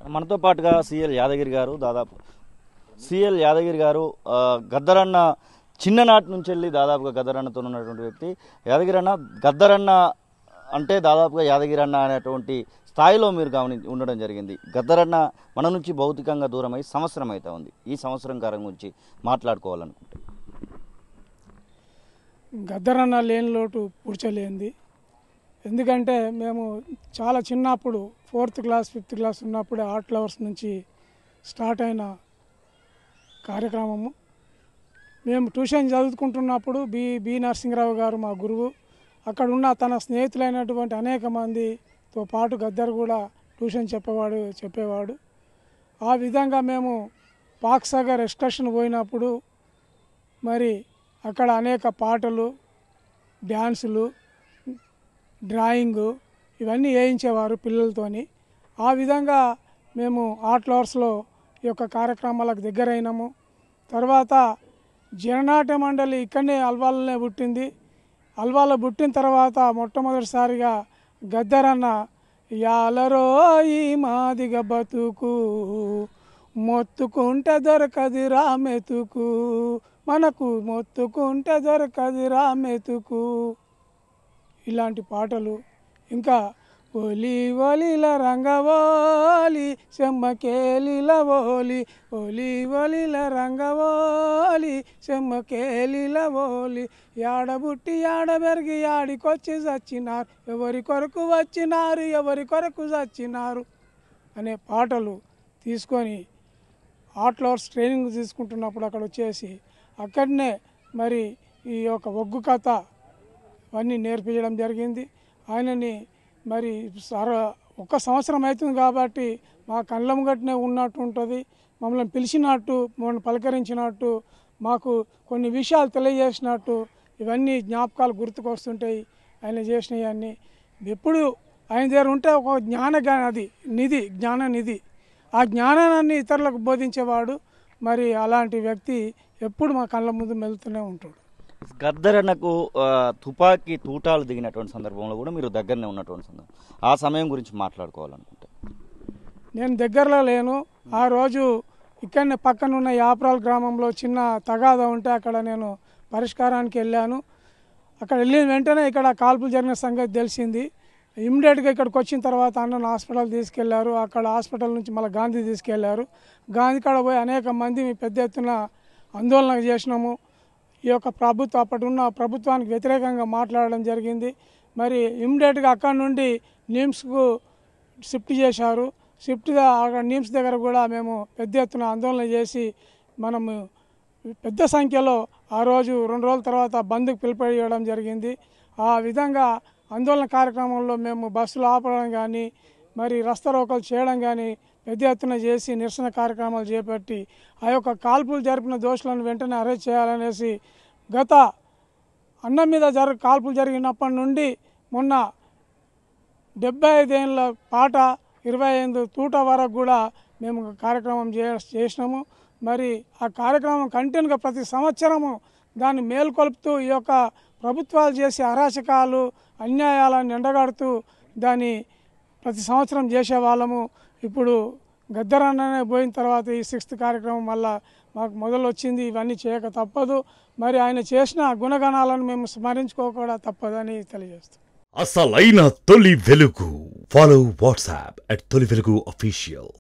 మనతో పాటుగా సిఎల్ యాదగిరి గారు దాదాపు సిఎల్ యాదగిరి గారు ఆ, గద్దరన్న చిన్ననాటి నుంచి వెళ్ళి దాదాపుగా గద్దరన్నతో ఉన్నటువంటి వ్యక్తి యాదగిరి అన్న గద్దరన్న అంటే దాదాపుగా యాదగిరి అన్న అనేటువంటి స్థాయిలో మీరు గమని ఉండడం జరిగింది గద్దరన్న మన నుంచి భౌతికంగా దూరమై సంవత్సరం అయితే ఉంది ఈ సంవత్సరం కాలం గురించి మాట్లాడుకోవాలనుకుంటే గద్దరన్న లేని లోటు పూడ్చలేంది ఎందుకంటే మేము చాలా చిన్నప్పుడు ఫోర్త్ క్లాస్ ఫిఫ్త్ క్లాస్ ఉన్నప్పుడే ఆర్ట్ లవర్స్ నుంచి స్టార్ట్ అయిన కార్యక్రమము మేము ట్యూషన్ చదువుకుంటున్నప్పుడు బి బి నరసింహరావు గారు మా గురువు అక్కడ ఉన్న తన స్నేహితులైనటువంటి అనేక మందితో పాటు గద్దర్ కూడా ట్యూషన్ చెప్పేవాడు చెప్పేవాడు ఆ విధంగా మేము పాక్సాగర్ ఎక్స్కర్షన్ పోయినప్పుడు మరి అక్కడ అనేక పాటలు డ్యాన్సులు డ్రాయింగు ఇవన్నీ వేయించేవారు పిల్లలతోని ఆ విధంగా మేము ఆర్ట్ లవర్స్లో ఈ యొక్క కార్యక్రమాలకు దగ్గరైనాము తర్వాత జననాట్య మండలి ఇక్కడనే అల్వాలనే పుట్టింది అల్వాలో పుట్టిన తర్వాత మొట్టమొదటిసారిగా గద్దరన్న యాలరో ఈ మాదిగ బతుకు మొత్తుకుంటే దొరకదిరా మెతుకు మనకు మొత్తుకుంటే దొరకదిరా మెతుకు ఇలాంటి పాటలు ఇంకా ఒలి ఒలిల రంగవోలి సెమ్మకేలిల ఓలి ఒలి ఒలిల రంగవోలి సెమ్మకేలిల ఓలి యాడబుట్టి యాడ పెరిగి యాడికొచ్చి చచ్చినారు ఎవరి కొరకు వచ్చినారు ఎవరి కొరకు చచ్చినారు అనే పాటలు తీసుకొని ఆర్ట్ లవర్స్ ట్రైనింగ్ తీసుకుంటున్నప్పుడు అక్కడ వచ్చేసి అక్కడనే మరి ఈ యొక్క ఒగ్గు కథ అవన్నీ నేర్పించడం జరిగింది ఆయనని మరి సర ఒక సంవత్సరం అవుతుంది కాబట్టి మా కళ్ళ ముంగట్నే ఉన్నట్టు ఉంటుంది మమ్మల్ని పిలిచినట్టు మమ్మల్ని పలకరించినట్టు మాకు కొన్ని విషయాలు తెలియజేసినట్టు ఇవన్నీ జ్ఞాపకాలు గుర్తుకొస్తుంటాయి ఆయన చేసినవన్నీ ఎప్పుడు ఆయన దగ్గర ఉంటే ఒక జ్ఞాన గా- అది నిధి జ్ఞాన నిధి ఆ జ్ఞానాన్ని ఇతరులకు బోధించేవాడు మరి అలాంటి వ్యక్తి ఎప్పుడు మా కళ్ళ ముందు మెలుతూనే ఉంటాడు గద్దరన్నకు ఆ, తుపాకీ తూటాలు దిగినటువంటి సందర్భంలో కూడా మీరు దగ్గరనే ఉన్నటువంటి సందర్భం ఆ సమయం గురించి మాట్లాడుకోవాలనుకుంటే నేను దగ్గరలో లేను ఆ రోజు ఇక్కడనే పక్కన ఉన్న యాప్రాల్ గ్రామంలో చిన్న తగాదా ఉంటే అక్కడ నేను పరిష్కారానికి వెళ్ళాను అక్కడ వెళ్ళిన వెంటనే ఇక్కడ కాల్పులు జరిగిన సంగతి తెలిసింది ఇమ్మీడియట్గా ఇక్కడికి వచ్చిన తర్వాత అన్నను హాస్పిటల్ తీసుకెళ్లారు అక్కడ హాస్పిటల్ నుంచి మళ్ళీ గాంధీ తీసుకెళ్లారు గాంధీ కాడ పోయి అనేక మంది పెద్ద ఎత్తున ఆందోళన చేసినాము ఈ యొక్క ప్రభుత్వం అప్పటి ఉన్న ప్రభుత్వానికి వ్యతిరేకంగా మాట్లాడడం జరిగింది మరి ఇమ్మీడియట్గా అక్కడ నుండి నిమ్స్కు షిఫ్ట్ చేశారు షిఫ్ట్ ద- అక్కడ నిమ్స్ దగ్గర కూడా మేము పెద్ద ఎత్తున ఆందోళన చేసి మనము పెద్ద సంఖ్యలో ఆ రోజు రెండు రోజుల తర్వాత బంద్కు పిలుపుయడం జరిగింది ఆ విధంగా ఆందోళన కార్యక్రమంలో మేము బస్సులు ఆపడం కానీ మరి రస్తారోకలు చేయడం కానీ పెద్ద ఎత్తున చేసి నిరసన కార్యక్రమాలు చేపట్టి ఆ యొక్క కాల్పులు జరిపిన దోషులను వెంటనే అరెస్ట్ చేయాలనేసి గత అన్నం మీద జర కాల్పులు జరిగినప్పటి నుండి మొన్న డెబ్బై ఐదేళ్ళ పాట ఇరవై ఐదు తూట వరకు కూడా మేము కార్యక్రమం చే చేసినాము మరి ఆ కార్యక్రమం కంటిన్యూగా ప్రతి సంవత్సరము దాన్ని మేల్కొల్పుతూ ఈ యొక్క ప్రభుత్వాలు చేసే అరాచకాలు అన్యాయాలను ఎండగడుతూ దాన్ని ప్రతి సంవత్సరం చేసేవాళ్ళము ఇప్పుడు గద్దరన్ననే పోయిన తర్వాత ఈ సిక్స్త్ కార్యక్రమం వల్ల మాకు మొదలు వచ్చింది ఇవన్నీ చేయక తప్పదు మరి ఆయన చేసిన గుణగణాలను మేము స్మరించుకోకుండా తప్పదని తెలియజేస్తాం అసలైన తొలి వెలుగు ఫాలో వాట్సాప్ అట్ తొలి వెలుగు అఫీషియల్